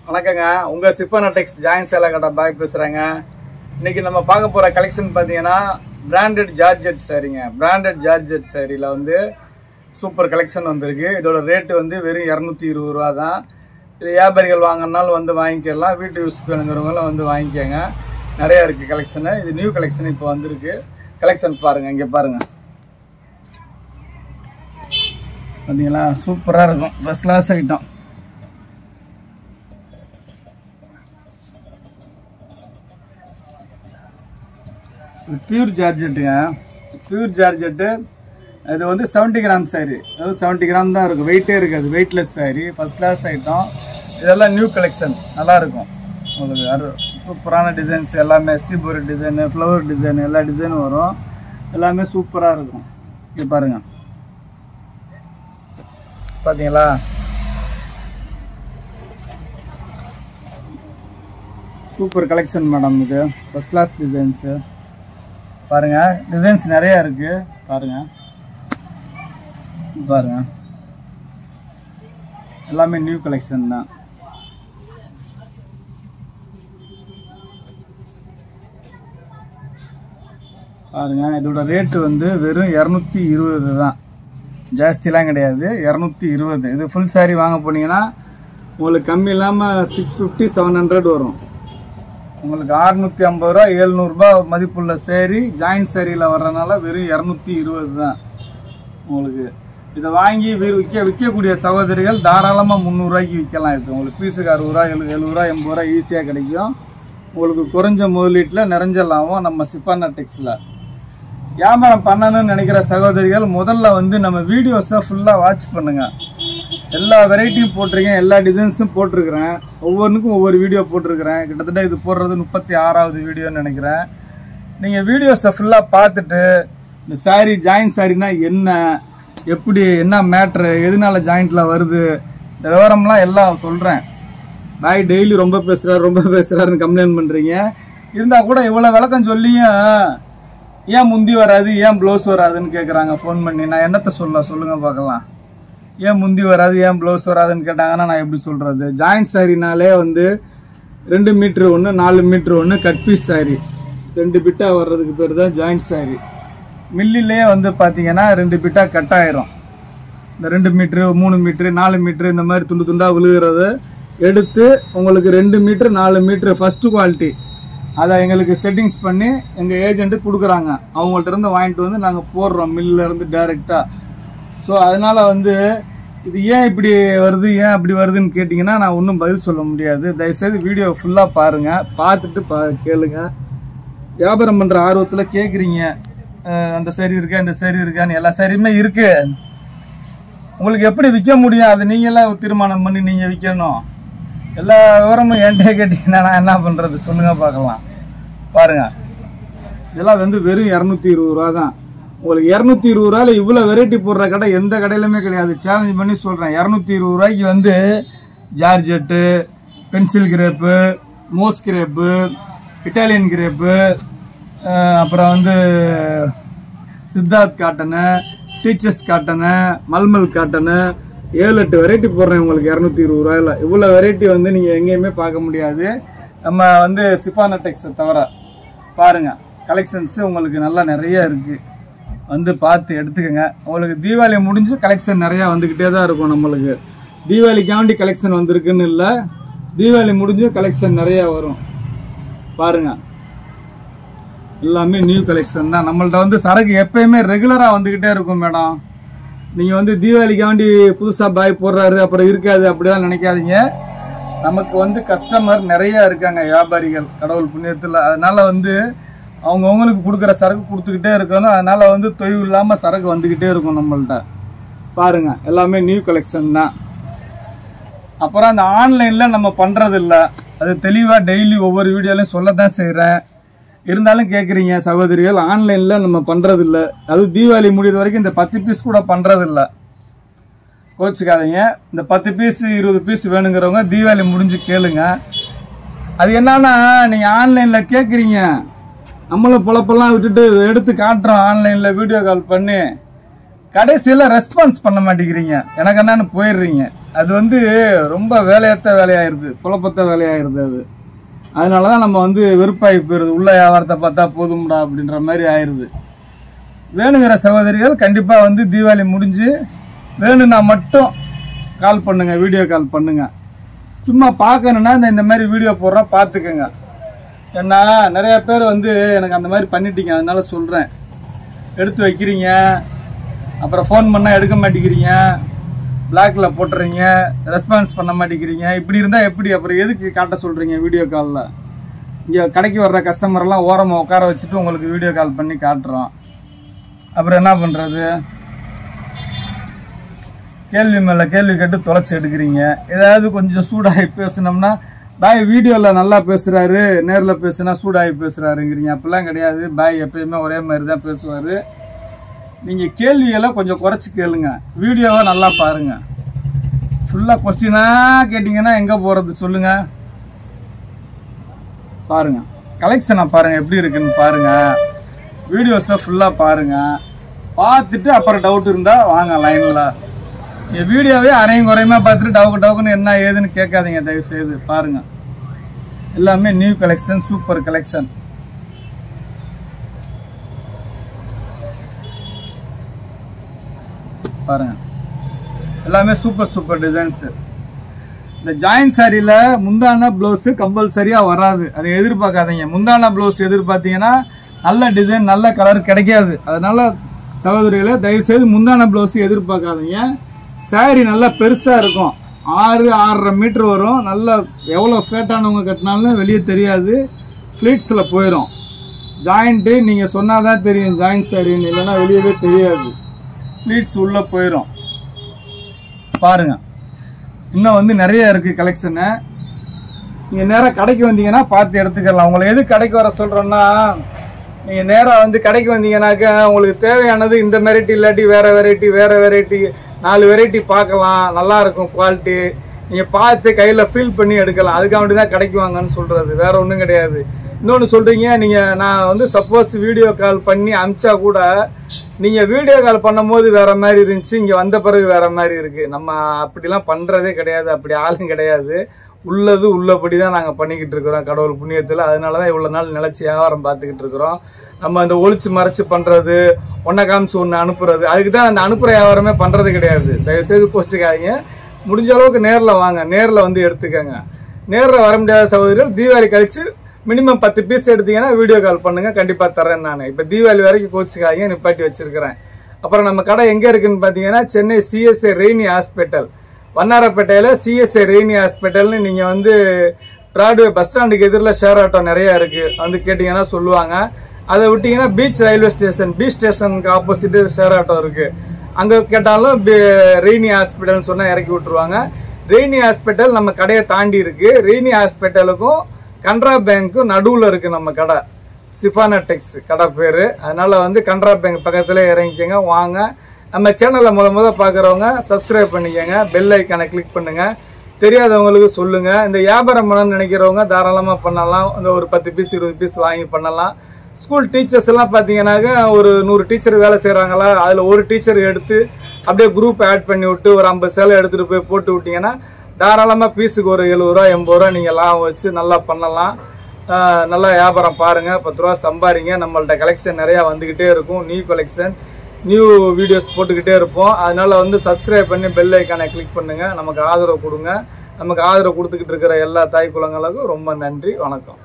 வணக்கங்க உங்க சிப்பன டெக்ஸ் ஜாயின் சேலை கடை பாய் பேசுறேங்க இன்னைக்கு நம்ம பார்க்க போற கலெக்ஷன் பார்த்தீங்கன்னா பிராண்டட் ஜார்ஜெட் சாரீங்க பிராண்டட் ஜார்ஜெட் சாரியில் வந்து சூப்பர் கலெக்ஷன் வந்திருக்கு இதோட ரேட்டு வந்து வெறும் இரநூத்தி இருபது ரூபா தான் இது வியாபாரிகள் வாங்கினாலும் வந்து வாங்கிக்கலாம் வீட்டு யூஸ்க்கு வேணுங்கிறவங்களும் வந்து வாங்கிக்கோங்க நிறைய இருக்குது கலெக்ஷனு இது நியூ கலெக்ஷன் இப்போ வந்திருக்கு கலெக்ஷன் பாருங்கள் இங்கே பாருங்கள் பார்த்தீங்களா சூப்பராக இருக்கும் ஃபஸ்ட் கிளாஸ் ஐட்டம் இது பியூர் ஜார்ஜெட்டுங்க பியூர் ஜார்ஜெட்டு இது வந்து 70 கிராம் சாரி அதாவது 70 கிராம் தான் இருக்கும் வெயிட்டே இருக்காது weightless sari first class item இதெல்லாம் நியூ கலெக்ஷன் நல்லா இருக்கும் உங்களுக்கு அரு சூப்பரான டிசைன்ஸ் எல்லாமே சீபோரி டிசைனு ஃப்ளவர் டிசைன் எல்லா டிசைனும் வரும் எல்லாமே சூப்பராக இருக்கும் இங்கே பாருங்க பார்த்தீங்களா சூப்பர் கலெக்ஷன் மேடம் இது ஃபஸ்ட் கிளாஸ் டிசைன்ஸு பாருங்க டிசைன்ஸ் நிறைய இருக்கு பாருங்க பாருங்க எல்லாமே நியூ கலெக்ஷன் தான் பாருங்க இதோட ரேட்டு வந்து வெறும் இரநூத்தி இருபது தான் ஜாஸ்திலாம் கிடையாது இரநூத்தி இருபது இது ஃபுல் saree வாங்க போனீங்கன்னா உங்களுக்கு கம்மி இல்லாமல் சிக்ஸ் ஃபிஃப்டி செவன் ஹண்ட்ரட் வரும் உங்களுக்கு அறுநூத்தி ஐம்பது ரூபா எழுநூறுபா மதிப்புள்ள சேரீ ஜாயின்ட் சேரீயில் வர்றதுனால வெறும் இரநூத்தி இருபது தான் உங்களுக்கு இதை வாங்கி வி- விற்க விற்கக்கூடிய சகோதரிகள் தாராளமாக முந்நூறுரூவாய்க்கு விற்கலாம் இது உங்களுக்கு பீஸுக்கு அறுபது ரூபா எழு எழுபது ரூபா எண்பது ரூபா ஈஸியாக கிடைக்கும் உங்களுக்கு குறைஞ்ச முதலீட்டில் நிறைஞ்ச லாபம் நம்ம சிப்பானா டெக்ஸில் வியாபாரம் பண்ணணும்னு நினைக்கிற சகோதரிகள் முதல்ல வந்து நம்ம வீடியோஸை ஃபுல்லாக வாட்ச் பண்ணுங்கள் எல்லா வெரைட்டியும் போட்டிருக்கேன் எல்லா டிசைன்ஸும் போட்டிருக்கிறேன் ஒவ்வொன்றுக்கும் ஒவ்வொரு வீடியோ போட்டிருக்கிறேன் கிட்டத்தட்ட இது போடுறது முப்பத்தி ஆறாவது வீடியோன்னு நினைக்கிறேன் நீங்கள் வீடியோஸை ஃபுல்லாக பார்த்துட்டு இந்த saree ஜாயின் சாரினா என்ன எப்படி என்ன மேட்ரு எதனால ஜாயிண்ட்டில் வருது இந்த விவரம்லாம் எல்லாம் சொல்கிறேன் பாய் டெய்லி ரொம்ப பேசுகிறாரு ரொம்ப பேசுகிறாருன்னு கம்ப்ளைண்ட் பண்ணுறீங்க இருந்தால் கூட இவ்வளோ விளக்கம் சொல்லியும் ஏன் முந்தி வராது ஏன் ப்ளவுஸ் வராதுன்னு கேட்குறாங்க ஃபோன் பண்ணி நான் என்னத்த சொல்ல சொல்லுங்கள் பார்க்கலாம் ஏன் முந்தி வராது ஏன் ப்ளவுஸ் வராதுன்னு கேட்டாங்கன்னா நான் எப்படி சொல்கிறது ஜாயின்ட் சாரினாலே வந்து ரெண்டு மீட்ரு ஒன்று நாலு மீட்ரு ஒன்று கட் பீஸ் சாரி ரெண்டு பிட்டா வர்றதுக்கு பேர் தான் ஜாயின்ட் சாரி மில்லிலே வந்து பார்த்தீங்கன்னா ரெண்டு பிட்டா கட் ஆயிரும் இந்த ரெண்டு மீட்ரு மூணு மீட்ரு நாலு மீட்ரு இந்த மாதிரி துண்டு துண்டாக விழுகிறது எடுத்து உங்களுக்கு ரெண்டு மீட்ரு நாலு மீட்ரு ஃபஸ்ட்டு குவாலிட்டி அதை எங்களுக்கு செட்டிங்ஸ் பண்ணி எங்கள் ஏஜென்ட்டு கொடுக்குறாங்க அவங்கள்ட்ட இருந்து வாங்கிட்டு வந்து நாங்கள் போடுறோம் மில்லில் இருந்து டைரெக்டாக ஸோ அதனால் வந்து இது ஏன் இப்படி வருது ஏன் அப்படி வருதுன்னு கேட்டிங்கன்னா நான் ஒன்றும் பதில் சொல்ல முடியாது தயவுசெய்து வீடியோ ஃபுல்லாக பாருங்கள் பார்த்துட்டு பா கேளுங்க வியாபாரம் பண்ணுற ஆர்வத்தில் கேட்குறீங்க அந்த சரி இருக்கா இந்த சரி இருக்கான்னு எல்லா சரியுமே இருக்குது உங்களுக்கு எப்படி விற்க முடியும் அதை நீங்களாம் தீர்மானம் பண்ணி நீங்கள் விற்கணும் எல்லா விவரமும் என்கிட்ட கேட்டிங்கன்னா நான் என்ன பண்ணுறது சொல்லுங்க பார்க்கலாம் பாருங்க இதெல்லாம் வந்து வெறும் இரநூத்தி இருபது ரூபா தான் உங்களுக்கு இரநூத்தி இருபது ரூபாயில இவ்வளோ வெரைட்டி போடுற கடை எந்த கடையிலுமே கிடையாது சேலஞ்ச் பண்ணி சொல்கிறேன் இரநூத்தி இருபது ரூபாய்க்கு வந்து georgette pencil crepe moss crepe Italian crepe அப்புறம் வந்து Siddharth cotton teachers cotton mulmul cotton ஏழு எட்டு வெரைட்டி போடுறேன் உங்களுக்கு இரநூத்தி இருபது ரூபாயில இவ்வளோ வெரைட்டி வந்து நீங்கள் எங்கேயுமே பார்க்க முடியாது நம்ம வந்து சிப்பானா டெக்ஸை தவிர பாருங்க கலெக்ஷன்ஸ் உங்களுக்கு நல்லா நிறைய இருக்குது வந்து பார்த்து எடுத்துக்கோங்க உங்களுக்கு தீபாவளி முடிஞ்சு கலெக்ஷன் நிறையா வந்துக்கிட்டே தான் இருக்கும் நம்மளுக்கு தீபாவளிக்காண்டி கலெக்ஷன் வந்திருக்குன்னு இல்லை தீபாவளி முடிஞ்சு கலெக்ஷன் நிறையா வரும் பாருங்க எல்லாமே நியூ கலெக்ஷன் தான் நம்மள்ட்ட வந்து சரக்கு எப்பயுமே ரெகுலராக வந்துக்கிட்டே இருக்கும் மேடம் நீங்கள் வந்து தீபாவளிக்காண்டி புதுசாக பாய் போடுறாரு அப்புறம் இருக்காது அப்படிலாம் நினைக்காதீங்க நமக்கு வந்து கஸ்டமர் நிறைய இருக்காங்க வியாபாரிகள் கடவுள் புண்ணியத்தில் அதனால வந்து அவங்கவுங்களுக்கு கொடுக்குற சரக்கு கொடுத்துக்கிட்டே இருக்கணும் அதனால வந்து தொய்வு இல்லாமல் சரக்கு வந்துக்கிட்டே இருக்கும் நம்மள்ட்ட பாருங்க எல்லாமே நியூ கலெக்ஷன் தான் அப்புறம் அந்த ஆன்லைனில் நம்ம பண்ணுறது இல்லை அது தெளிவாக டெய்லி ஒவ்வொரு வீடியோலையும் சொல்ல தான் செய்கிறேன் இருந்தாலும் கேட்குறீங்க சகோதரிகள் ஆன்லைனில் நம்ம பண்ணுறதில்ல அது தீபாவளி முடியிற வரைக்கும் இந்த பத்து பீஸ் கூட பண்ணுறதில்ல கோச்சிக்காதீங்க இந்த பத்து பீஸ் இருபது பீஸ் வேணுங்கிறவங்க தீபாவளி முடிஞ்சு கேளுங்க அது என்னன்னா நீங்கள் ஆன்லைனில் கேட்குறீங்க நம்மளும் பொழப்பெல்லாம் விட்டுட்டு எடுத்து காட்டுறோம் ஆன்லைனில் வீடியோ கால் பண்ணி கடைசியில் ரெஸ்பான்ஸ் பண்ண மாட்டேங்கிறீங்க எனக்கு என்னன்னு போயிடுறீங்க அது வந்து ரொம்ப வேலையத்த வேலையாயிருது குழப்பத்த வேலையாயிருது அது அதனால தான் நம்ம வந்து வெறுப்பாகி போயிடுது உள்ள வியாபாரத்தை பார்த்தா போதும்டா அப்படின்ற மாதிரி ஆயிடுது வேணுங்கிற சகோதரிகள் கண்டிப்பாக வந்து தீபாவளி முடிஞ்சு வேணும்னா மட்டும் கால் பண்ணுங்க வீடியோ கால் பண்ணுங்க சும்மா பார்க்கணுன்னா இந்த இந்த மாதிரி வீடியோ போடுறோம் பார்த்துக்கோங்க ஏன்னா நிறைய பேர் வந்து எனக்கு அந்த மாதிரி பண்ணிட்டீங்க அதனால சொல்கிறேன் எடுத்து வைக்கிறீங்க அப்புறம் ஃபோன் பண்ணால் எடுக்க மாட்டேங்கிறீங்க பிளாக்ல போட்டுறீங்க ரெஸ்பான்ஸ் பண்ண மாட்டேங்கிறீங்க இப்படி இருந்தால் எப்படி அப்புறம் எதுக்கு காட்ட சொல்கிறீங்க வீடியோ காலில் இங்கே கடைக்கு வர்ற கஸ்டமர்லாம் ஓரமாக உட்கார வச்சுட்டு உங்களுக்கு வீடியோ கால் பண்ணி காட்டுறோம் அப்புறம் என்ன பண்ணுறது கேள்வி மேலே கேள்வி கேட்டு தொலைச்சி எடுக்கிறீங்க ஏதாவது கொஞ்சம் சூடாகி பேசுனோம்னா பாய் வீடியோவில் நல்லா பேசுகிறாரு நேரில் பேசுனா சூடாகி பேசுகிறாருங்கிறீங்க அப்படிலாம் கிடையாது பாய் எப்பயுமே ஒரே மாதிரி தான் பேசுவார் நீங்கள் கேள்வியெல்லாம் கொஞ்சம் குறைச்சி கேளுங்க வீடியோவை நல்லா பாருங்கள் ஃபுல்லாக கொஸ்டினாக கேட்டிங்கன்னா எங்கே போகிறது சொல்லுங்கள் பாருங்க கலெக்ஷனை பாருங்க எப்படி இருக்குன்னு பாருங்க வீடியோஸை ஃபுல்லாக பாருங்க பார்த்துட்டு அப்புறம் டவுட் இருந்தால் வாங்க லைனில் என் வீடியோவே அரையும் குறையுமா பார்த்துட்டு டவுக்கு டவுக்குன்னு என்ன ஏதுன்னு கேட்காதீங்க தயவு செய்து பாருங்க எல்லாமே நியூ கலெக்ஷன் சூப்பர் கலெக்ஷன் பாருங்க எல்லாமே சூப்பர் சூப்பர் டிசைன்ஸு இந்த ஜாயின் சாரியில் முந்தான ப்ளவுஸு கம்பல்சரியாக வராது அதை எதிர்பார்க்காதீங்க முந்தான ப்ளவுஸ் எதிர்பார்த்தீங்கன்னா நல்ல டிசைன் நல்ல கலர் கிடைக்காது அதனால சகோதரிகளே தயவுசெய்து முந்தான ப்ளவுஸ் எதிர்பார்க்காதீங்க சாரி நல்லா பெருசாக இருக்கும் ஆறு ஆறரை மீட்டர் வரும் நல்லா எவ்வளோ ஃபேட்டானவங்க கட்டினாலும் வெளியே தெரியாது ஃப்ளீட்ஸில் போயிடும் ஜாயிண்ட்டு நீங்கள் சொன்னால் தான் தெரியும் ஜாயிண்ட் சாரின்னு இல்லைன்னா வெளியவே தெரியாது ஃப்ளீட்ஸ் உள்ளே போயிடும் பாருங்கள் இன்னும் வந்து நிறைய இருக்குது கலெக்ஷனு நீங்கள் நேராக கடைக்கு வந்தீங்கன்னா பார்த்து எடுத்துக்கலாம் உங்களை எது கடைக்கு வர சொல்கிறோன்னா நீங்கள் நேராக வந்து கடைக்கு வந்தீங்கன்னாக்கா உங்களுக்கு தேவையானது இந்த வெரைட்டி இல்லாட்டி வேறு வெரைட்டி வேறு வெரைட்டி நாலு வெரைட்டி பார்க்கலாம் நல்லா இருக்கும் குவாலிட்டி நீங்கள் பார்த்து கையில் ஃபீல் பண்ணி எடுக்கலாம் அதுக்காக வேண்டி தான் கடைக்கு வாங்கன்னு சொல்கிறது வேற ஒன்றும் கிடையாது இன்னொன்று சொல்கிறீங்க நீங்கள் நான் வந்து சப்போஸ் வீடியோ கால் பண்ணி அமிச்சா கூட நீங்கள் வீடியோ கால் பண்ணும்போது வேற மாதிரி இருந்துச்சு இங்கே வந்த பிறகு வேற மாதிரி இருக்குது நம்ம அப்படிலாம் பண்ணுறதே கிடையாது அப்படி ஆளும் கிடையாது உள்ளது உள்ளபடி தான் நாங்கள் பண்ணிக்கிட்டு இருக்கிறோம் கடவுள் புண்ணியத்தில் அதனால தான் இவ்வளோ நாள் நிலச்சி வியாபாரம் பார்த்துக்கிட்டு இருக்கிறோம் நம்ம அந்த ஒளிச்சு மறைச்சு பண்ணுறது ஒன்றை காமிச்சு ஒன்று அனுப்புறது அதுக்கு தான் அந்த அனுப்புகிற வியாபாரமே பண்ணுறது கிடையாது தயவுசெய்து கோச்சிக்காதீங்க முடிஞ்ச அளவுக்கு நேரில் வாங்க நேரில் வந்து எடுத்துக்கங்க நேரில் வர முடியாத சகோதரிகள் தீபாவளி கழிச்சு மினிமம் பத்து பீஸ் எடுத்தீங்கன்னா வீடியோ கால் பண்ணுங்க கண்டிப்பாக தரேன் நான் இப்போ தீபாவளி வரைக்கும் கோச்சிக்காதீங்க நிப்பாட்டி வச்சிருக்கிறேன் அப்புறம் நம்ம கடை எங்கே இருக்குன்னு பார்த்தீங்கன்னா சென்னை சிஎஸ்ஐ ரெய்னி ஹாஸ்பிட்டல் வண்ணாரப்பேட்டையில் சிஎஸ்ஐ ரெய்னி ஹாஸ்பிட்டல்னு நீங்கள் வந்து பிராட்வே பஸ் ஸ்டாண்டுக்கு எதிரில் ஷேர் ஆட்டோ நிறையா இருக்குது வந்து கேட்டிங்கன்னா சொல்லுவாங்க அதை விட்டிங்கன்னா பீச் ரயில்வே ஸ்டேஷன் பீச் ஸ்டேஷனுக்கு ஆப்போசிட்டு ஷேர் ஆட்டோ இருக்குது அங்கே கேட்டாலும் பி- ரெய்னி ஹாஸ்பிட்டல்னு சொன்னால் இறக்கி விட்ருவாங்க ரெய்னி ஹாஸ்பிட்டல் நம்ம கடையை தாண்டி இருக்குது ரெய்னி ஹாஸ்பிட்டலுக்கும் கனரா பேங்க்கும் நடுவில் இருக்குது நம்ம கடை சிஃபானா டெக்ஸ் கடை பேர் அதனால் வந்து கனரா பேங்க் பக்கத்தில் இறங்கிக்கங்க வாங்க நம்ம சேனலை முத முத பார்க்குறவங்க சப்ஸ்கிரைப் பண்ணிக்கங்க பெல் ஐக்கானை கிளிக் பண்ணுங்கள் தெரியாதவங்களுக்கு சொல்லுங்கள் இந்த வியாபாரம் பண்ணணும்னு நினைக்கிறவங்க தாராளமாக பண்ணலாம் இந்த ஒரு பத்து பீஸ் இருபது பீஸ் வாங்கி பண்ணலாம் ஸ்கூல் டீச்சர்ஸ் எல்லாம் பார்த்தீங்கன்னாக்க ஒரு நூறு டீச்சர் வேலை செய்கிறாங்களா அதில் ஒரு டீச்சர் எடுத்து அப்படியே குரூப் ஆட் பண்ணி விட்டு ஒரு ஐம்பது சேலை எடுத்துகிட்டு போய் போட்டு விட்டீங்கன்னா தாராளமாக பீஸுக்கு ஒரு எழுபது ரூபா எண்பது ரூபா நீங்கள் லாபம் வச்சு நல்லா பண்ணலாம் ஆஹ் நல்லா வியாபாரம் பாருங்கள் பத்து ரூபா சம்பாதிங்க நம்மள்ட்ட கலெக்ஷன் நிறையா வந்துக்கிட்டே இருக்கும் நியூ கலெக்ஷன் நியூ வீடியோஸ் போட்டுக்கிட்டே இருப்போம் அதனால வந்து சப்ஸ்கிரைப் பண்ணி பெல் ஐக்கானை கிளிக் பண்ணுங்கள் நமக்கு ஆதரவு கொடுங்க நமக்கு ஆதரவு கொடுத்துக்கிட்டு இருக்கிற எல்லா தாய் குலங்களுக்கும் ரொம்ப நன்றி வணக்கம்